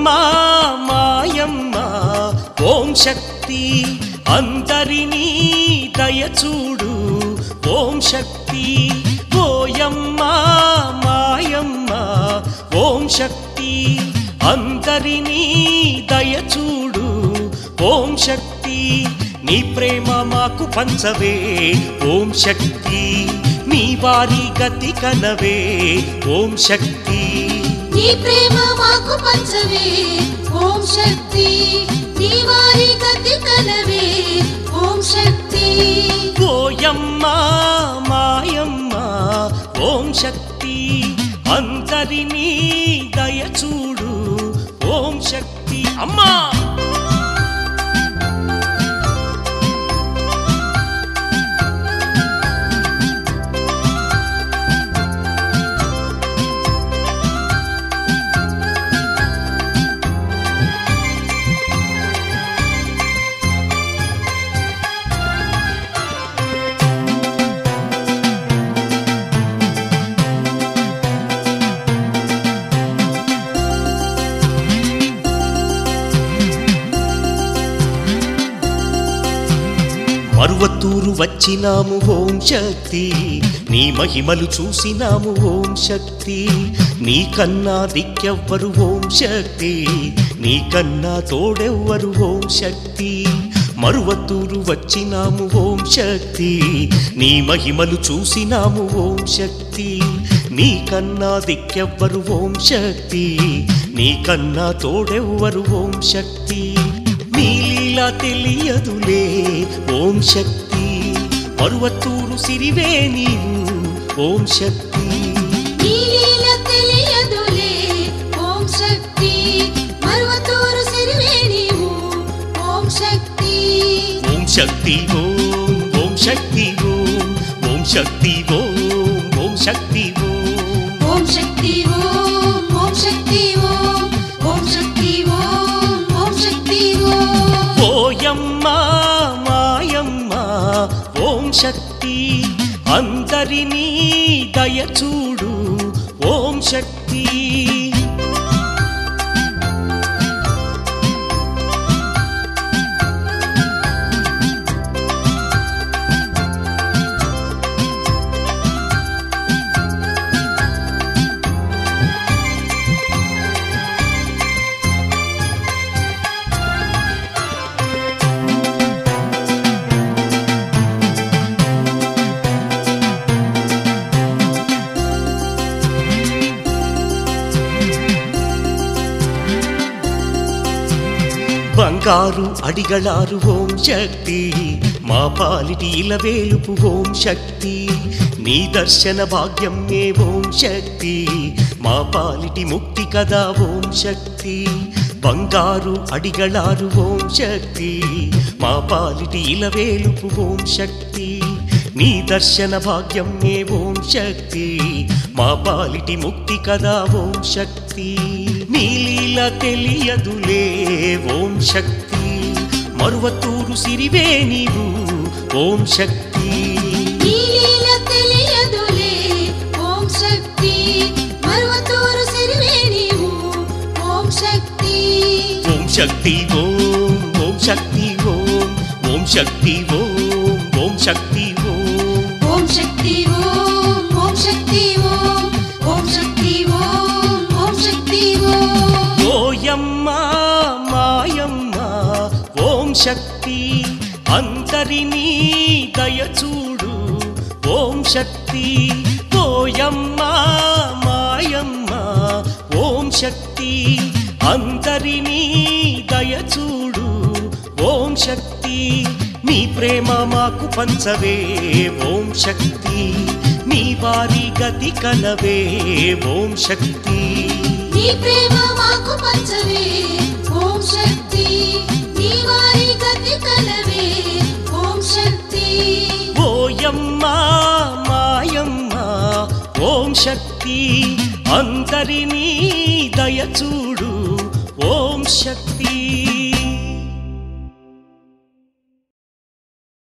మాయమ్మ ఓం శక్తి అందరినీ దయచూడు ఓం శక్తి ఓయమ్మ మాయమ్మ ఓం శక్తి అందరినీ దయచూడు ఓం శక్తి నీ ప్రేమ మాకు పంచవే ఓం శక్తి నీ వారి గతి కనవే ఓం శక్తి నీ ప్రేమ మాకు పంచవే ఓం శక్తి నీ వారి గతి కలవే ఓం శక్తి ఓయమ్మ మాయమ్మ ఓం శక్తి అందరినీ దయచూడు ఓం శక్తి అమ్మా మరువత్తూరు వచ్చినాము ఓం శక్తి నీ మహిమలు చూసినాము ఓం శక్తి నీ కన్నా దిక్కెవ్వరు ఓం శక్తి నీ కన్నా తోడెవ్వరు ఓం శక్తి మరువత్తూరు వచ్చినాము ఓం శక్తి నీ మహిమలు చూసినాము ఓం శక్తి నీ కన్నా దిక్కెవ్వరు ఓం శక్తి నీ కన్నా తోడెవ్వరు ఓం శక్తి నీ లీల తెలియదులే ఓం శక్తి పర్వతూరు సిరివే నీవు ఓం శక్తి నీ లీల తెలియదులే ఓం శక్తి మరువతూరు సిరివే నీవు ఓం శక్తి ఓం శక్తి ఓం ఓం శక్తి ఓం ఓం శక్తి ఓం ఓం శక్తి ఓం ఓం శక్తి ఓం ఓం శక్తి ఓం ఓం శక్తి ఓం ఓం శక్తి ఓం ఓయమ్మ మాయమ్మ ఓం శక్తి అందరినీ దయచూడు ఓం శక్తి బంగారు అడిగళారు ఓం శక్తి మా పాలిటి ఇలవేలుపు ఓం శక్తి నీ దర్శన భాగ్యమే ఓం శక్తి మా పాలిటి ముక్తి కదా ఓం శక్తి బంగారు అడిగళారు ఓం శక్తి మా పాలిటి ఇలవేలుపు ఓం శక్తి నీ దర్శన భాగ్యమే ఓం శక్తి మా పాలిటి ముక్తి కదా ఓం శక్తి నీ లీల తెలియదులే ఓం శక్తి మరువతూరు సిరివే నీవు ఓం శక్తి నీ లీల తెలియదులే ఓం శక్తి మరువతూరు సిరివే నీవు ఓం శక్తి ఓం శక్తి ఓం ఓం శక్తి ఓం ఓం శక్తి ఓం ఓం శక్తి ఓం ఓం శక్తి ఓం ఓం శక్తి ఓం ఓం శక్తి ఓం ఓం శక్తి ఓం ఓయమ్మ మాయమ్మ ఓం శక్తి అందరినీ దయచూడు ఓం శక్తి ఓయమ్మ మాయమ్మ ఓం శక్తి అందరినీ దయచూడు ఓం శక్తి నీ ప్రేమ మాకు పంచవే ఓం శక్తి నీ వారి గతి కలవే ఓం శక్తి నీ ప్రేమ మాకు పంచవే ఓం శక్తి నీ వారి గతి కలవే ఓం శక్తి ఓయమ్మ మాయమ్మ ఓం శక్తి అందరినీ దయచూడు ఓం శక్తి